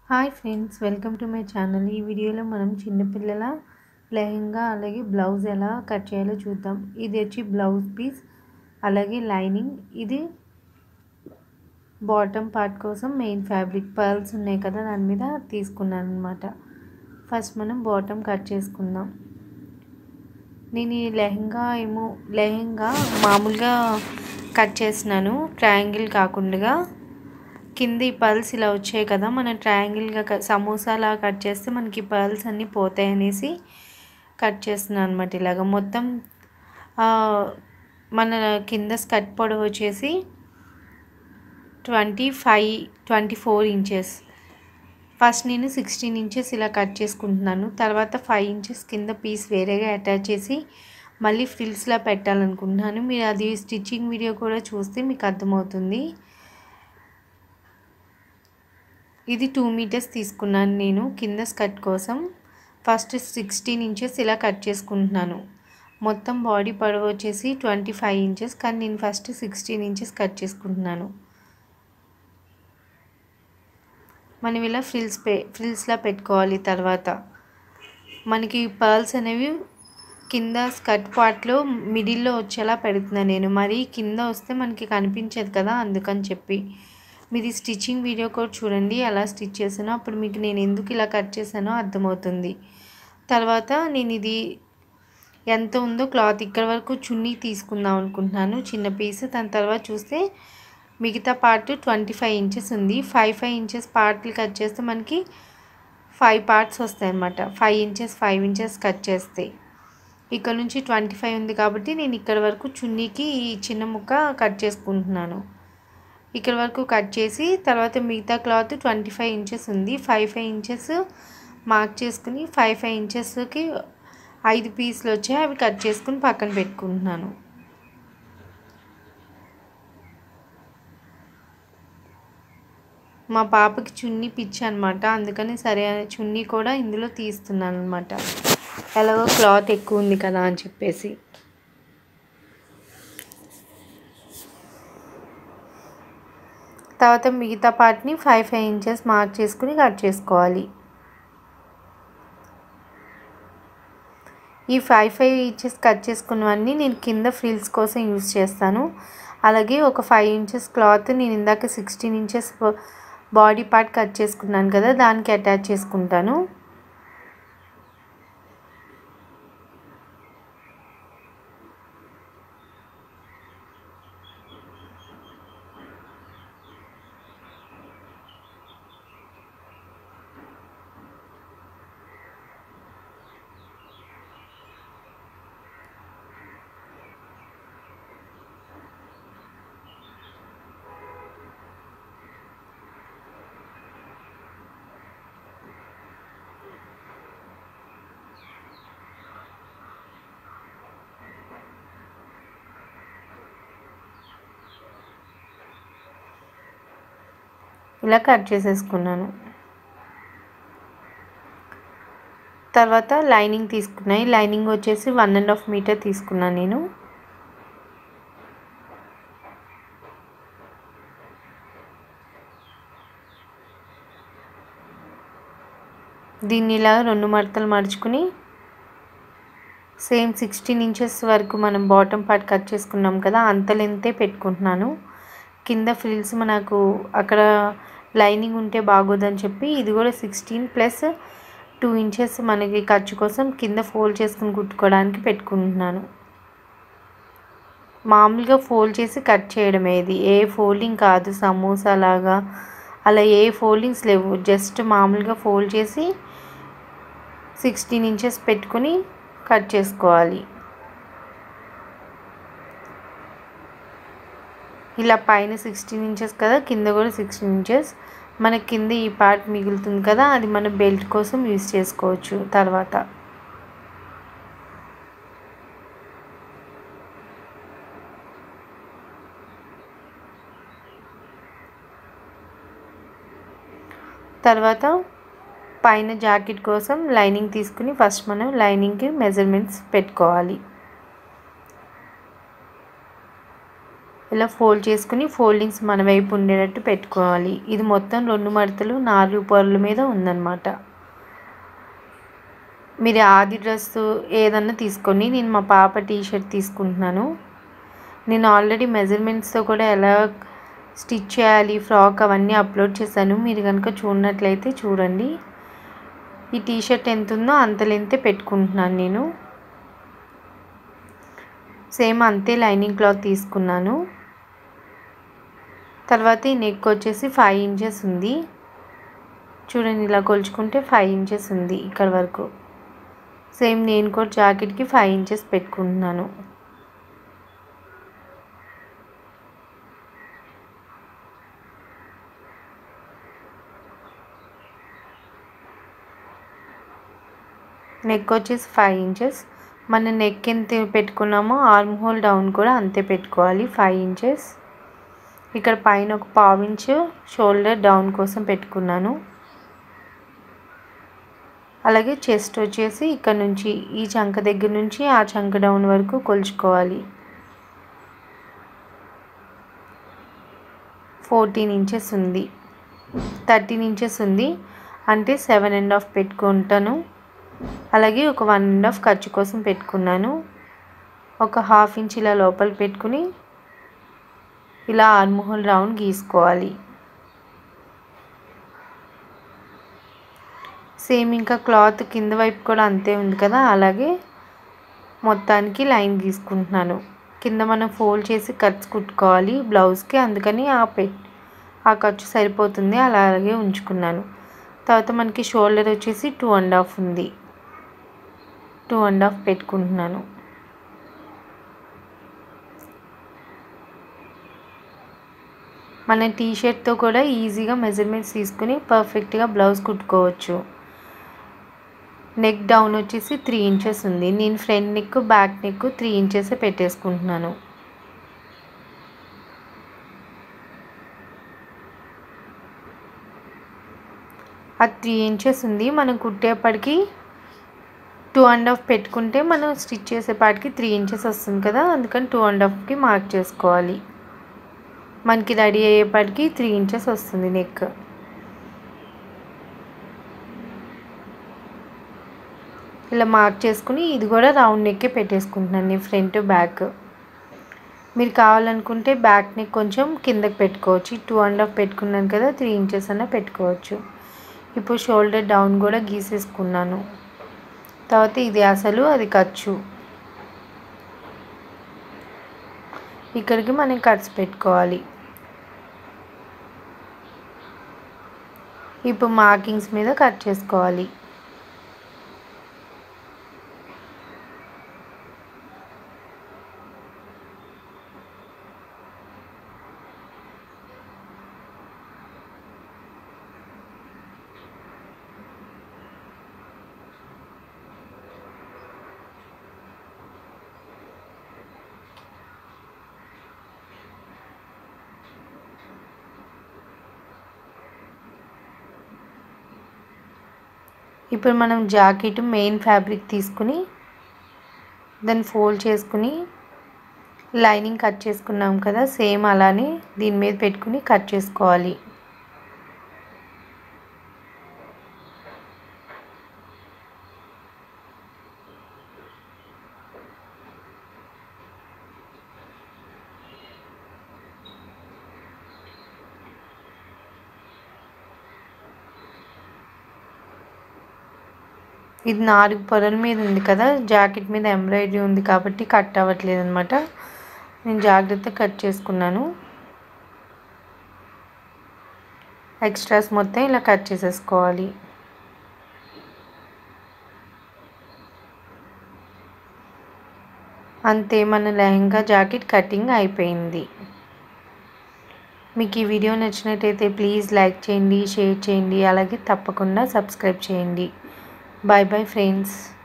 hi friends welcome to my channel ఈ వీడియోలో మనం చిన్నపిల్లల లెహంగా అలాగే బ్లౌజ్ ఎలా కట్ చేయాలో చూద్దాం ఇది వచ్చి బ్లౌజ్ పీస్ అలాగే లైనింగ్ ఇది బాటమ్ పార్ట్ కోసం మెయిన్ ఫ్యాబ్రిక్ పర్ల్స్ ఉన్నాయి కదా దాని మీద తీసుకున్నాను అనమాట ఫస్ట్ మనం బాటమ్ కట్ చేసుకుందాం నేను ఈ లెహంగా ఏమో లెహంగా మామూలుగా కట్ చేసినాను ట్రయాంగిల్ కాకుండా కింద ఈ పర్ల్స్ ఇలా వచ్చాయి కదా మనం ట్రయాంగిల్గా సమోసాలా కట్ చేస్తే మనకి పర్ల్స్ అన్నీ పోతాయి అనేసి కట్ చేస్తున్నాను అనమాట ఇలాగ మొత్తం మన కింద స్కర్ట్ పొడవు వచ్చేసి twenty five twenty four inches first నేను సిక్స్టీన్ ఇంచెస్ ఇలా కట్ చేసుకుంటున్నాను తర్వాత ఫైవ్ ఇంచెస్ కింద పీస్ వేరేగా అటాచ్ చేసి మళ్ళీ ఫ్రిల్స్లా పెట్టాలనుకుంటున్నాను మీరు అది స్టిచ్చింగ్ వీడియో కూడా చూస్తే మీకు అర్థమవుతుంది ఇది టూ మీటర్స్ తీసుకున్నాను నేను కింద స్కర్ట్ కోసం ఫస్ట్ సిక్స్టీన్ ఇంచెస్ ఇలా కట్ చేసుకుంటున్నాను మొత్తం బాడీ పొడవు వచ్చేసి ట్వంటీ ఫైవ్ ఇంచెస్ కానీ నేను ఫస్ట్ సిక్స్టీన్ ఇంచెస్ కట్ చేసుకుంటున్నాను మనం ఇలా ఫ్రిల్స్ పె ఫ్రిల్స్లా పెట్టుకోవాలి తర్వాత మనకి పర్ల్స్ అనేవి కింద స్కర్ట్ పార్ట్లో మిడిల్లో వచ్చేలా పెడుతున్నాను నేను మరి కింద వస్తే మనకి కనిపించదు కదా అందుకని చెప్పి మీది స్టిచ్చింగ్ వీడియో కూడా చూడండి ఎలా స్టిచ్ చేసానో అప్పుడు మీకు నేను ఎందుకు ఇలా కట్ చేశానో అర్థమవుతుంది తర్వాత నేను ఇది ఎంత ఉందో క్లాత్ ఇక్కడ వరకు చున్నీ తీసుకుందాం అనుకుంటున్నాను చిన్న పీస్ దాని తర్వాత చూస్తే మిగతా పార్ట్ ట్వంటీ ఫైవ్ ఇంచెస్ ఉంది ఫైవ్ ఫైవ్ ఇంచెస్ పార్ట్లు కట్ చేస్తే మనకి ఫైవ్ పార్ట్స్ వస్తాయి అన్నమాట five inches five inches cut చేస్తే ఇక్కడ నుంచి ట్వంటీ ఫైవ్ ఉంది కాబట్టి నేను ఇక్కడ వరకు చున్నీకి ఈ చిన్న ముక్క కట్ చేసుకుంటున్నాను ఇక్కడ వరకు కట్ చేసి తర్వాత మిగతా క్లాత్ ట్వంటీ ఫైవ్ ఇంచెస్ ఉంది ఫైవ్ ఫైవ్ ఇంచెస్ మార్క్ చేసుకుని ఫైవ్ ఫైవ్ ఇంచెస్కి ఐదు పీసులు వచ్చాయి అవి కట్ చేసుకుని పక్కన పెట్టుకుంటున్నాను మా పాపకి చున్నీ పిచ్చి అనమాట అందుకని సరే చున్నీ కూడా ఇందులో తీస్తున్నాను అనమాట ఎలాగో క్లాత్ ఎక్కువ ఉంది కదా అని చెప్పేసి తర్వాత మిగతా పార్ట్ని ఫైవ్ ఫైవ్ ఇంచెస్ మార్క్ చేసుకుని కట్ చేసుకోవాలి ఈ ఫైవ్ ఫైవ్ ఇంచెస్ కట్ చేసుకున్నవన్నీ నేను కింద ఫ్రిల్స్ కోసం యూజ్ చేస్తాను అలాగే ఒక ఫైవ్ ఇంచెస్ క్లాత్ నేను ఇందాక sixteen inches body part cut చేసుకున్నాను కదా దానికి అటాచ్ చేసుకుంటాను ఇలా కట్ చేసేసుకున్నాను తర్వాత లైనింగ్ తీసుకున్నాయి లైనింగ్ వచ్చేసి వన్ అండ్ హాఫ్ మీటర్ తీసుకున్నాను నేను దీన్ని ఇలా రెండు మడతలు మడుచుకుని సేమ్ సిక్స్టీన్ ఇంచెస్ వరకు మనం బాటమ్ పార్ట్ కట్ చేసుకున్నాం కదా అంత లెంతే పెట్టుకుంటున్నాను కింద ఫ్రిల్స్ మనకు అక్కడ లైనింగ్ ఉంటే బాగోదని చెప్పి ఇది కూడా సిక్స్టీన్ ప్లస్ టూ ఇంచెస్ మనకి ఖర్చు కోసం కింద ఫోల్డ్ చేసుకుని కుట్టుకోవడానికి పెట్టుకుంటున్నాను మామూలుగా ఫోల్డ్ చేసి కట్ చేయడమే ఇది ఏ ఫోల్డింగ్ కాదు సమోసా లాగా అలా ఏ ఫోల్డింగ్స్ లేవు జస్ట్ మామూలుగా ఫోల్డ్ చేసి సిక్స్టీన్ ఇంచెస్ పెట్టుకుని కట్ చేసుకోవాలి ఇలా పైన సిక్స్టీన్ ఇంచెస్ కదా కింద కూడా సిక్స్టీన్ ఇంచెస్ మన కింద ఈ పార్ట్ మిగులుతుంది కదా అది మన బెల్ట్ కోసం యూజ్ చేసుకోవచ్చు తర్వాత తర్వాత పైన జాకెట్ కోసం లైనింగ్ తీసుకుని ఫస్ట్ మనం లైనింగ్కి మెజర్మెంట్స్ పెట్టుకోవాలి ఇలా ఫోల్డ్ చేసుకుని ఫోల్డింగ్స్ మన వైపు ఉండేటట్టు పెట్టుకోవాలి ఇది మొత్తం రెండు మడతలు నాలుగు పొరల మీద ఉందన్నమాట మీరు ఆది డ్రెస్ ఏదన్నా తీసుకొని నేను మా పాప టీ షర్ట్ తీసుకుంటున్నాను నేను ఆల్రెడీ మెజర్మెంట్స్తో కూడా ఎలా స్టిచ్ చేయాలి ఫ్రాక్ అవన్నీ అప్లోడ్ చేశాను మీరు కనుక చూడనట్లయితే చూడండి ఈ టీ షర్ట్ ఎంత ఉందో అంత లెంతే పెట్టుకుంటున్నాను నేను సేమ్ అంతే లైనింగ్ క్లాత్ తీసుకున్నాను తర్వాత ఈ నెక్ వచ్చేసి ఫైవ్ ఇంచెస్ ఉంది చూడండి ఇలా కొలుచుకుంటే ఫైవ్ ఇంచెస్ ఉంది ఇక్కడ వరకు సేమ్ నేను కూడా జాకెట్కి ఫైవ్ ఇంచెస్ పెట్టుకుంటున్నాను నెక్ వచ్చేసి ఫైవ్ ఇంచెస్ మన నెక్ ఎంత పెట్టుకున్నామో ఆర్మ్ హోల్ డౌన్ కూడా అంతే పెట్టుకోవాలి ఫైవ్ ఇంచెస్ ఇక్కడ పైన ఒక పావు ఇంచు షోల్డర్ డౌన్ కోసం పెట్టుకున్నాను అలాగే చెస్ట్ వచ్చేసి ఇక్కడ నుంచి ఈ చంక దగ్గర నుంచి ఆ చంక డౌన్ వరకు కొలుచుకోవాలి ఫోర్టీన్ ఇంచెస్ ఉంది థర్టీన్ ఇంచెస్ ఉంది అంటే సెవెన్ అండ్ హాఫ్ పెట్టుకుంటాను అలాగే ఒక వన్ అండ్ హాఫ్ ఖర్చు కోసం పెట్టుకున్నాను ఒక హాఫ్ ఇంచ్ ఇలా లోపల పెట్టుకుని ఇలా ఆర్మోహల్ రౌండ్ గీసుకోవాలి సేమ్ ఇంకా క్లాత్ కింద వైపు కూడా అంతే ఉంది కదా అలాగే మొత్తానికి లైన్ గీసుకుంటున్నాను కింద మనం ఫోల్డ్ చేసి కట్స్ కుట్టుకోవాలి బ్లౌజ్కి అందుకని ఆ పె ఆ ఖర్చు సరిపోతుంది అలాగే ఉంచుకున్నాను తర్వాత మనకి షోల్డర్ వచ్చేసి టూ అండ్ హాఫ్ ఉంది టూ అండ్ హాఫ్ పెట్టుకుంటున్నాను మన టీ షర్ట్తో కూడా ఈజీగా మెజర్మెంట్స్ తీసుకుని పర్ఫెక్ట్గా బ్లౌజ్ కుట్టుకోవచ్చు నెక్ డౌన్ వచ్చేసి త్రీ ఇంచెస్ ఉంది నేను front neck back neck three inches పెట్టేసుకుంటున్నాను అది త్రీ ఇంచెస్ ఉంది మనం కుట్టేపటికి టూ అండ్ హాఫ్ పెట్టుకుంటే మనం స్టిచ్ చేసేపాటికి త్రీ ఇంచెస్ వస్తుంది కదా అందుకని టూ అండ్ హాఫ్కి మార్క్ చేసుకోవాలి మనకి రెడీ అయ్యేపాటికి త్రీ ఇంచెస్ వస్తుంది నెక్ ఇలా మార్క్ చేసుకుని ఇది కూడా రౌండ్ నెక్కే పెట్టేసుకుంటున్నాను నేను ఫ్రంట్ బ్యాక్ మీరు కావాలనుకుంటే బ్యాక్ నెక్ కొంచెం కిందకి పెట్టుకోవచ్చు టూ అండ్ హాఫ్ పెట్టుకున్నాను కదా త్రీ ఇంచెస్ అన్న పెట్టుకోవచ్చు ఇప్పుడు షోల్డర్ డౌన్ కూడా గీసేసుకున్నాను తర్వాత ఇది అసలు అది ఖర్చు ఇక్కడికి మనం కట్స్ పెట్టుకోవాలి ఇప్పుడు మార్కింగ్స్ మీద కట్ చేసుకోవాలి ఇప్పుడు మనం జాకెట్ మెయిన్ ఫ్యాబ్రిక్ తీసుకుని దాన్ని ఫోల్డ్ చేసుకుని లైనింగ్ కట్ చేసుకున్నాం కదా సేమ్ అలానే దీని మీద పెట్టుకుని కట్ చేసుకోవాలి ఇది నాలుగు పొరల మీద ఉంది కదా జాకెట్ మీద ఎంబ్రాయిడరీ ఉంది కాబట్టి కట్ అవ్వట్లేదు అనమాట నేను జాగ్రత్తగా కట్ చేసుకున్నాను ఎక్స్ట్రాస్ మొత్తం ఇలా కట్ చేసేసుకోవాలి అంతే మన లెహంగా జాకెట్ కటింగ్ అయిపోయింది మీకు ఈ వీడియో నచ్చినట్టయితే ప్లీజ్ లైక్ చేయండి షేర్ చేయండి అలాగే తప్పకుండా సబ్స్క్రైబ్ చేయండి బాయ్ బాయ్ ఫ్రెండ్స్